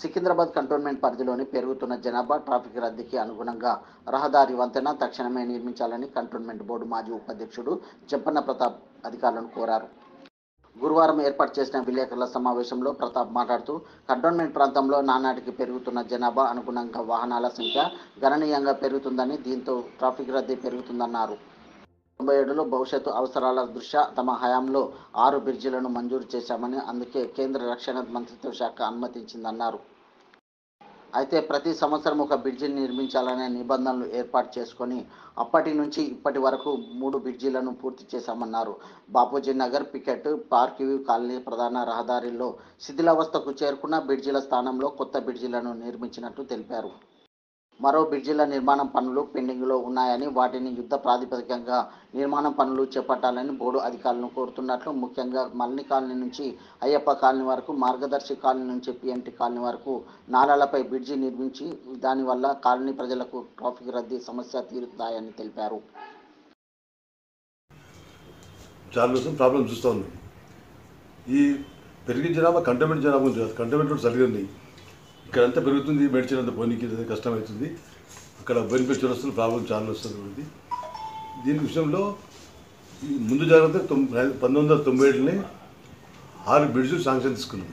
Secunderabad cantonment పరిధిలోని పెరుగుతున్న జనాభా ట్రాఫిక్ రద్దీకి అనుగుణంగా రహదారి వంతెన తక్షణమే నిర్మించాలని కంటోన్మెంట్ బోర్డు మాజీ ఉపాధ్యక్షుడు చెంపన్న ప్రతాప్ అధికారులను కోరారు గురువారం ఏర్పాటు చేసిన విలేకరుల సమావేశంలో ప్రతాప్ మాట్లాడుతూ కంటోన్మెంట్ ప్రాంతంలో నానాటికి పెరుగుతున్న జనాభా అనుగుణంగా వాహనాల సంఖ్య గణనీయంగా పెరుగుతుందని దీంతో ట్రాఫిక్ రద్దీ పెరుగుతుందన్నారు తొంభై ఏడులో భవిష్యత్తు అవసరాల దృష్ట్యా తమ హయాంలో ఆరు బ్రిడ్జిలను మంజూరు చేశామని అందుకే కేంద్ర రక్షణ మంత్రిత్వ శాఖ అనుమతించిందన్నారు అయితే ప్రతి సంవత్సరం ఒక బ్రిడ్జిని నిర్మించాలనే నిబంధనలు ఏర్పాటు చేసుకొని అప్పటి నుంచి ఇప్పటి వరకు మూడు బ్రిడ్జిలను పూర్తి చేశామన్నారు Bapuji Nagar Picket park view colony ప్రధాన రహదారిలో శిథిలావస్థకు చేరుకున్న బ్రిడ్జిల స్థానంలో కొత్త బ్రిడ్జిలను నిర్మించినట్టు తెలిపారు మరో బ్రిడ్జిల నిర్మాణం పనులు పెండింగ్లో ఉన్నాయని వాటిని యుద్ధ ప్రాతిపదికంగా నిర్మాణం పనులు చేపట్టాలని బోర్డు అధికారులను కోరుతున్నట్లు ముఖ్యంగా మల్ని కాలనీ నుంచి అయ్యప్ప కాలనీ వరకు మార్గదర్శి కాలనీ నుంచి పిఎంటి కాలనీ వరకు నాలాలపై బ్రిడ్జి నిర్మించి దానివల్ల కాలనీ ప్రజలకు ట్రాఫిక్ రద్దీ సమస్య తీరుతాయని తెలిపారు చాలా రోజులు ప్రాబ్లం చూస్తూ ఉన్నాం ఈ పెరిగిన జనాభా కంటోన్మెంట్ జనాభా ఉంది కాదు కంటోన్మెంట్ రోడ్స్ సరిగా ఉన్నాయి ఇక్కడంతా పెరుగుతుంది మెడిసిన్ అంతా పోనీకి అది కష్టమవుతుంది అక్కడ బెనిఫిట్ చూడొస్తున్న ప్రాబ్లం చాలా వస్తుంది ఉంది దీని విషయంలో ఈ ముందు జాగ్రత్త తొంభై పంతొమ్మిది వందల తొంభై ఏడులోనే ఆరు బ్రిడ్జ్లు శాంక్షన్ తీసుకున్నాం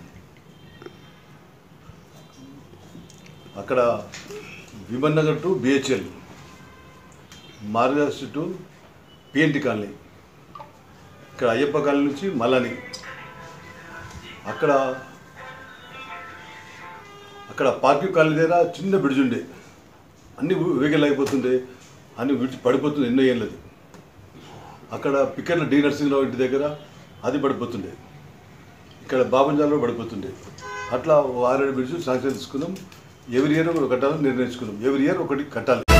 అక్కడ Viman Nagar to BHEL Margadarshi to PNT colony ఇక్కడ అయ్యప్ప కాలనీ నుంచి మల్లని అక్కడ అక్కడ పార్కింగ్ కాలనీ దగ్గర చిన్న బ్రిడ్జ్ ఉండే అన్ని వెహికల్ అయిపోతుండే అన్ని విడిచి పడిపోతుంది ఎన్నో ఏళ్ళది అక్కడ పిక్కర్ల డి నరసింహరావు ఇంటి దగ్గర అది పడిపోతుండే ఇక్కడ బాబంజాలో పడిపోతుండే అట్లా ఓ ఆరేడు బ్రిడ్జ్ శాంక్షన్ తీసుకున్నాం ఎవరి ఇయర్ ఒకటి కట్టాలని నిర్ణయించుకున్నాం ఎవరి ఇయర్ ఒకటి కట్టాలి